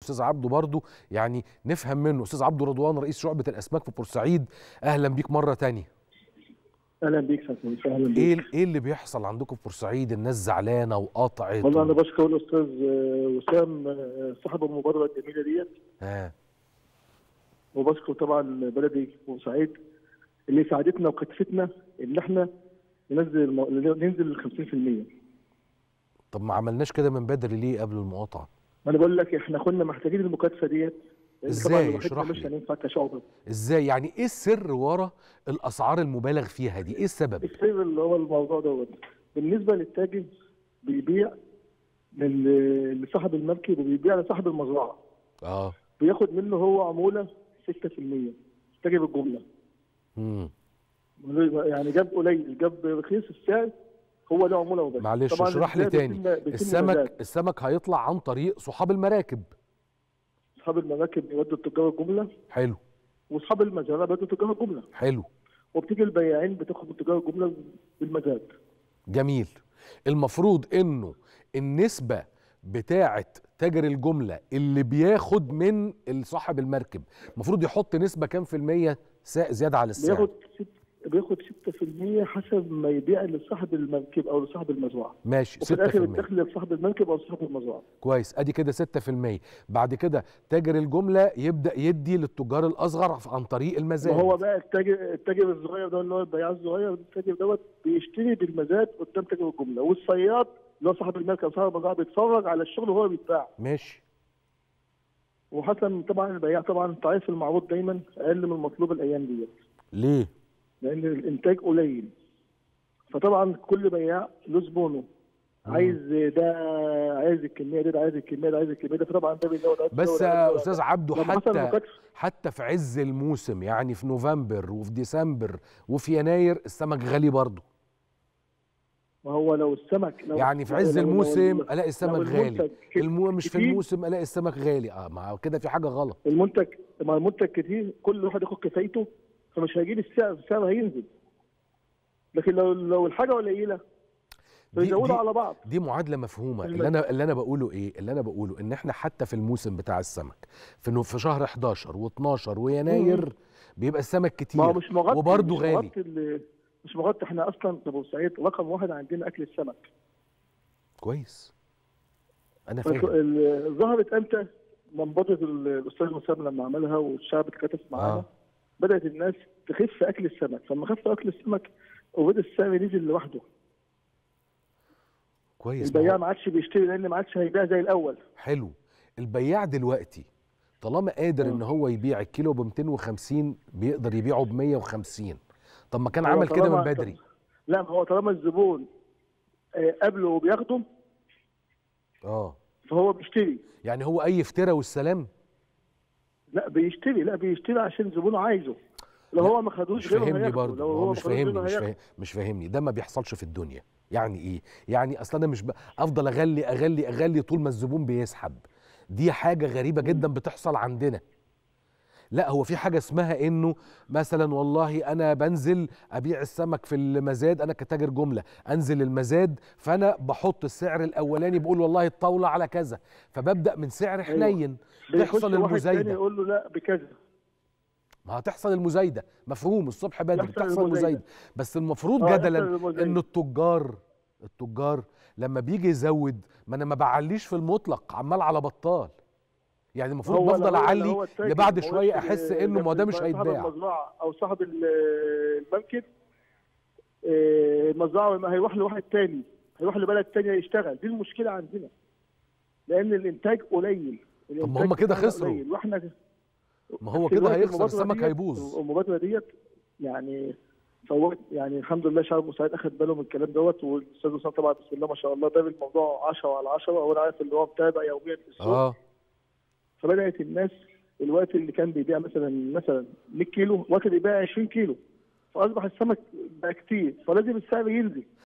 استاذ عبده برضو يعني نفهم منه استاذ عبده رضوان رئيس شعبه الاسماك في بورسعيد اهلا بيك مره تانية اهلا بيك فندم اهلا بيك ايه ايه اللي بيحصل عندكم في بورسعيد الناس زعلانه وقطعت والله انا و... بشكر الاستاذ آه، وسام آه، صاحب المبادره الجميله ديت ها وبشكر طبعا بلدي بورسعيد اللي ساعدتنا وكتفتنا ان احنا ننزل المو... ننزل ال 50% طب ما عملناش كده من بدري ليه قبل المقاطعه ما انا بقول لك احنا كنا محتاجين المكاتفه ديت لأن إزاي؟ طبعا لوحدنا اشرح مش لي. هننفع كشعب ازاي يعني ايه السر ورا الاسعار المبالغ فيها دي ايه السبب السر اللي هو الموضوع دوت بالنسبه للتاجر بيبيع لل- لصاحب المركب وبيبيع لصاحب المزرعه اه بياخد منه هو عموله 6% تاجر الجمله امم يعني جاب قليل جاب رخيص السعر هو له عموله وبس معلش طبعاً اشرح لي الزيادة تاني بيتم- بيتم السمك مزاد. السمك هيطلع عن طريق صحاب المراكب اصحاب المراكب بيودوا التجار الجمله حلو واصحاب المزارع بيودوا تجار الجمله حلو وبتيجي البياعين بتاخد من تجار الجمله بالمزاد جميل المفروض انه النسبة بتاعة تاجر الجملة اللي بياخد من صاحب المركب المفروض يحط نسبة كام في المية سا- زيادة على السعر بياخد ست بياخد 6% حسب ما يبيع لصاحب المركب او لصاحب المزرعه ماشي وفي الاخر 6% الدخل لصاحب المركب او صاحب المزرعه كويس ادي كده 6% بعد كده تاجر الجملة يبدأ يدي للتجار الأصغر عن طريق المزاد ما هو بقى التاجر التاجر الصغير ده اللي هو البياع الصغير التاجر دوت بيشتري بالمزاد قدام تاجر الجمله والصياد اللي هو صاحب المركب صاحب المزرعه بيتفرج على الشغل وهو بيتباع ماشي وحسن طبعا البياع طبعا تعرف المعروض دايما اقل من المطلوب الايام ديت ليه لان الانتاج قليل فطبعا كل بياع له زبونه عايز ده عايز الكميه دي ده عايز الكميه ده عايز الكميه ده فطبعا ده بيزود ده بس بيزود ده يا بيزود ده. استاذ عبده لما حصل حتى مكاتفة حتى في عز الموسم يعني في نوفمبر وفي ديسمبر وفي يناير السمك غالي برضه ما هو لو السمك لو يعني في لو- عز لو- لو- الموسم لو الاقي السمك المنتج غالي ك- المو مش في كتير، الموسم الاقي السمك غالي اه ما كده في حاجه غلط المنتج ما المنتج كتير كل واحد ياخد كفايته فمش هيجيب السعر السعر هينزل لكن لو لو الحاجه قليله دي, دي, بيزودوا على بعض دي معادله مفهومه الم- اللي انا اللي انا بقوله ايه اللي انا بقوله ان احنا حتى في الموسم بتاع السمك في نو- في شهر 11 و12 ويناير بيبقى السمك كتير ما هو مش مغطي وبرضه مش غالي مغطي ال- مش مغطي احنا اصلا في بورسعيد رقم واحد عندنا اكل السمك كويس انا فك- فاهم ال- ظهرت امتى منبضة ال- الاستاذ مسام لما عملها والشعب اتكتف معانا آه. بدات الناس تخف اكل السمك فلما خف اكل السمك وبدا السعر نزل لوحده كويس ما البياع هو ما عادش بيشتري لان ما عادش هيبيع زي الاول حلو البياع دلوقتي طالما قادر آه. ان هو يبيع الكيلو ب 250 بيقدر يبيعه ب 150 طب ما كان هو عمل كده من طالما- بدري لا ما هو طالما الزبون آه، قبله وبياخده اه فهو بيشتري يعني هو اي افتراء والسلام لا بيشتري لا بيشتري عشان زبونه عايزه لو لا، هو ما خدوش مش غيره فاهمني هياخده. برضه لو ما هو هو ما مش خدوش فاهمني غيره مش هياخده. فاهم مش فاهمني ده ما بيحصلش في الدنيا يعني ايه يعني اصل انا مش ب... افضل اغلي اغلي اغلي طول ما الزبون بيسحب دي حاجه غريبه جدا بتحصل عندنا لا هو في حاجه اسمها انه مثلا والله انا بنزل ابيع السمك في المزاد انا كتاجر جمله انزل المزاد فانا بحط السعر الاولاني بقول والله الطاوله على كذا فببدا من سعر أيوة. حنين بيخش تحصل واحد تاني المزايده يقول له لا بكذا ما هتحصل المزايده مفهوم الصبح بدري يحصل بتحصل المزايدة. المزايده بس المفروض آه، يحصل جدلا المزايدة. ان التجار التجار لما بيجي يزود ما انا ما بعليش في المطلق عمال على بطال يعني المفروض هو بفضل لو- لو اعلي هو التاجر لبعد ما هوش شويه ال- احس انه ما ده مش صاحب هيتباع المزرعه او صاحب ال- المركب آه، المزرعه ما هيروح لواحد تاني هيروح لبلد تانية يشتغل دي المشكله عندنا لان الانتاج قليل طب ما هم كده بتاعنا خسروا. قليل. واحنا ما هو في كده الوقت هيخسر المبادرة السمك ديت- هيبوظ المبادره ديت يعني فوت يعني الحمد لله شعب مساعد اخد باله من الكلام دوت والاستاذ اسامه طبعا بسم الله ما شاء الله ده الموضوع 10 على 10 وانا عارف اللي هو متابع يوميا في السوق اه فبدات الناس الوقت اللي كان بيبيع مثلا مثلا 100 كيلو وقت يبيع 20 كيلو فاصبح السمك بقى كتير فلازم السعر ينزل